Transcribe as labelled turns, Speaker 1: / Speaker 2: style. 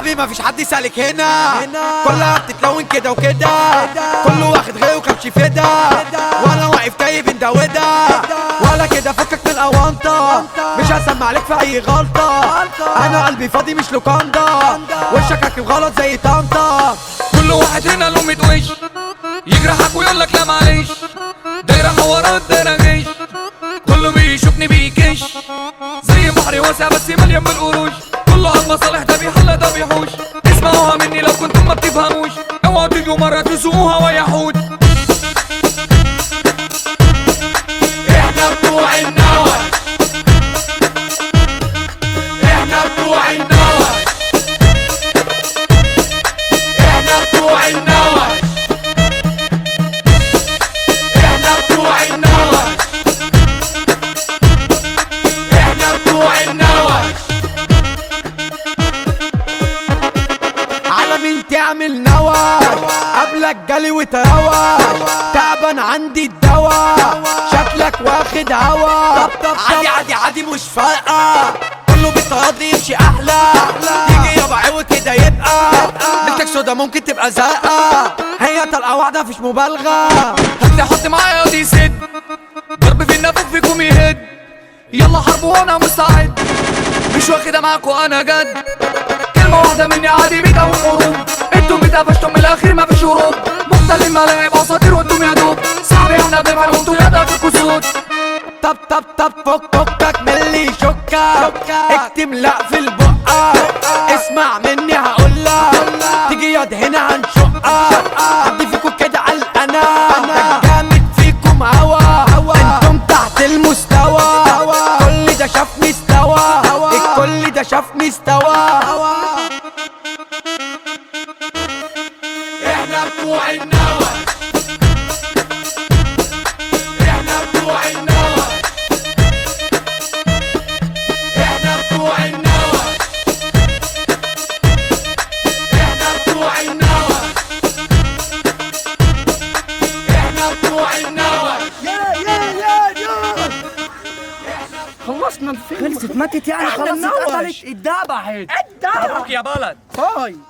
Speaker 1: حبيبي مفيش حد سالك هنا كلها بتتلون كده وكده كله واخد غيره وكبش فدا وانا واقف تايب انت ودا ولا كده فكك من الاونطه مش هسمع عليك في اي غلطه انا قلبي فاضي مش لوكاندا وشك راكب غلط زي طنطا
Speaker 2: كل واحد هنا له ميت وش يجرحك ويقول لك لا معلش دايره حوارات دايره جيش كله بيشوفني بيكش زي بحر واسع بس مليان بالقروش كله على المصالح ده بيحل ده بيحوش اسمعوها مني لو كنتم ما بتفهموش اوعوا تيجوا مره تسوقوها ويحود احنا بتوع النوى احنا بتوع النوى احنا بتوع النوى احنا بتوع النوى احنا بتوع النوى
Speaker 1: على مين تعمل نوى قبلك جالي وتروى تعبان عندي الدوا شكلك واخد هوا عادي عادي عادي مش فارقة كله بيتراضي يمشي أحلى تيجي يابا عوي كده يبقى ليلتك سودا ممكن تبقى زرقاء هي طلقة واحدة مفيش مبالغة
Speaker 2: هات حط معايا ودي سد ضرب في النفخ فيكم يهد يلا حرب وانا مستعد مش واخدها معاكوا انا جد كلمة واحدة مني عادي بيتقوي الحروب انتوا بتقفشتم من الاخير ما فيش هروب محتلين ملاعب اساطير وانتم يا دوب صعب احنا بنفعل وانتوا يا ده فيكوا سود
Speaker 1: طب طب طب فك فكك من اللي يشكك اكتم لا في البقة اسمع مني هقولك تيجي ياض هنا هنشقك حد فيكم كده علقنا ده جامد فيكم هوا انتم تحت المستوى كل ده شافني استوى الكل ده شافني استوى
Speaker 2: احنا بتوع النوى احنا بتوع النوى احنا بتوع النوى احنا بتوع النوى احنا بتوع النوى
Speaker 3: خلصنا الفيلم خلصت ماتت يعني خلاص اتقتلت اتذبحت
Speaker 2: يا بلد
Speaker 3: باي